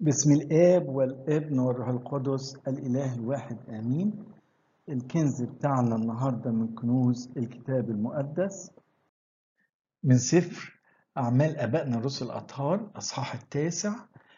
بسم الآب والابن والروح القدس الإله الواحد آمين الكنز بتاعنا النهاردة من كنوز الكتاب المقدس من سفر أعمال آبائنا الرسل الأطهار أصحاح التاسع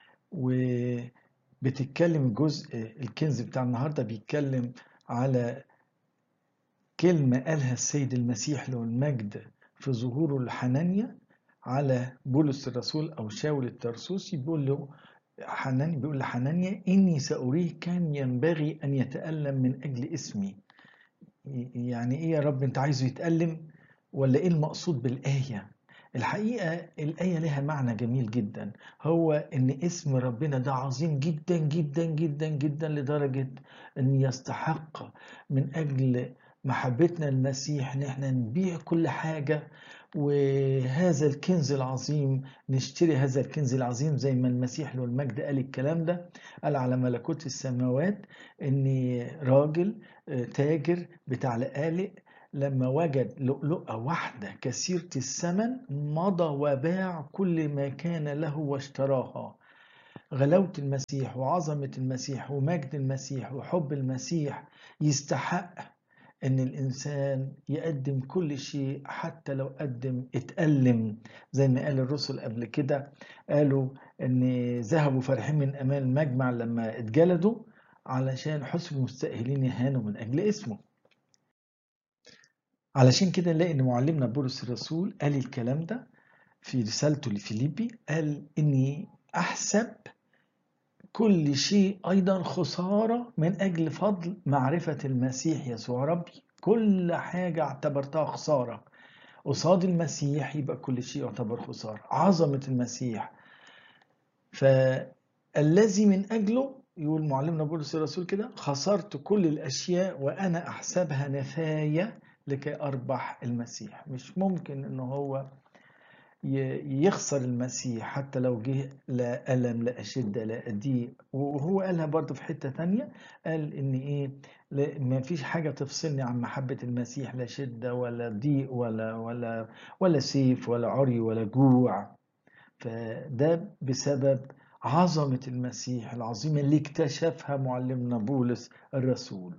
وبتتكلم جزء الكنز بتاع النهاردة بيتكلم على كلمة قالها السيد المسيح له المجد في ظهوره لحنانيا على بولس الرسول أو شاول الترسوسي بيقول له حنانيا بيقول لحنانيا إني سأريه كان ينبغي أن يتألم من أجل اسمي يعني إيه يا رب أنت عايزه يتألم ولا إيه المقصود بالآية الحقيقة الآية لها معنى جميل جدا هو إن اسم ربنا ده عظيم جدا جدا جدا جدا لدرجة أن يستحق من أجل محبتنا المسيح ان احنا نبيع كل حاجة وهذا الكنز العظيم نشتري هذا الكنز العظيم زي ما المسيح له المجد قال الكلام ده قال على ملكوت السماوات ان راجل تاجر بتاع لقالق لما وجد لؤلؤة واحدة كثيرة الثمن مضى وباع كل ما كان له واشتراها غلاوة المسيح وعظمة المسيح ومجد المسيح وحب المسيح يستحق ان الانسان يقدم كل شيء حتى لو قدم اتألم زي ما قال الرسل قبل كده قالوا ان ذهبوا فرحين من امان المجمع لما اتجلدوا علشان حسبوا مستأهلين يهانوا من اجل اسمه علشان كده نلاقي ان معلمنا بولس الرسول قال الكلام ده في رسالته لفيليبي قال اني احسب كل شيء أيضا خسارة من أجل فضل معرفة المسيح يسوع ربي كل حاجة اعتبرتها خسارة قصاد المسيح يبقى كل شيء يعتبر خسارة عظمة المسيح فالذي من أجله يقول معلمنا بولس الرسول كده خسرت كل الأشياء وأنا أحسبها نفاية لكي أربح المسيح مش ممكن إنه هو يخسر المسيح حتى لو جه لا ألم لا أشدة لا أضيق وهو قالها برضه في حتة تانية قال إن إيه ما فيش حاجة تفصلني عن محبة المسيح لا شدة ولا ضيق ولا ولا ولا سيف ولا عري ولا جوع فده بسبب عظمة المسيح العظيمة اللي اكتشفها معلمنا بولس الرسول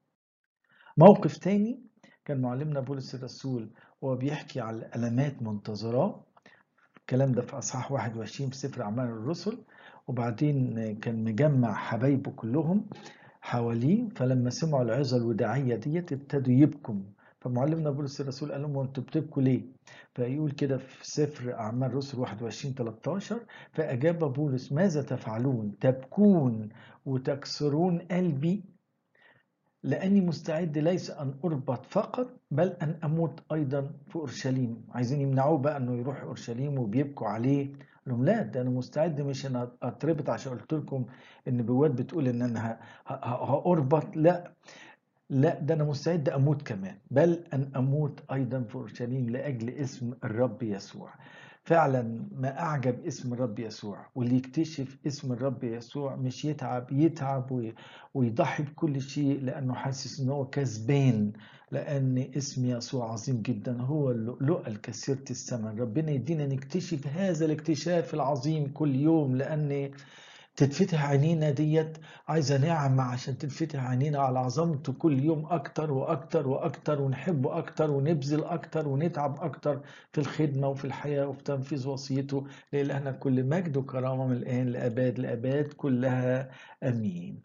موقف تاني كان معلمنا بولس الرسول وهو بيحكي على الألمات منتظراه الكلام ده في أصحاح 21 في سفر أعمال الرسل وبعدين كان مجمع حبايبه كلهم حواليه فلما سمعوا العظة الوداعية ديت ابتدوا يبكوا فمعلمنا بولس الرسول قال لهم انتوا بتبكوا ليه؟ فيقول كده في سفر أعمال الرسل 21 13 فأجاب بولس ماذا تفعلون؟ تبكون وتكسرون قلبي لأني مستعد ليس أن أربط فقط بل أن أموت أيضا في أورشليم عايزين يمنعوه بقى أنه يروح أورشليم وبيبكوا عليه لهم لا ده أنا مستعد مش أنا أتربط عشان قلت لكم إن بواد بتقول إن أنا هأربط لا لا ده أنا مستعد أموت كمان بل أن أموت أيضا في أورشليم لأجل اسم الرب يسوع فعلا ما أعجب اسم الرب يسوع واللي يكتشف اسم الرب يسوع مش يتعب يتعب ويضحي بكل شيء لأنه حاسس إن هو كسبان لأن اسم يسوع عظيم جدا هو اللؤلؤة الكثيرة الثمن ربنا يدينا نكتشف هذا الاكتشاف العظيم كل يوم لأن تتفتح عينينا ديت عايزة نعمة عشان تتفتح عينينا على عظمته كل يوم أكتر وأكتر وأكتر ونحبه أكتر ونبذل أكتر ونتعب أكتر في الخدمة وفي الحياة وفي تنفيذ وصيته لإلهنا كل مجد وكرامة من الآن لأباد لأباد كلها أمين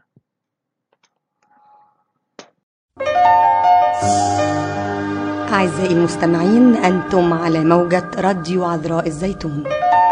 أعزائي المستمعين أنتم على موجة راديو عذراء الزيتون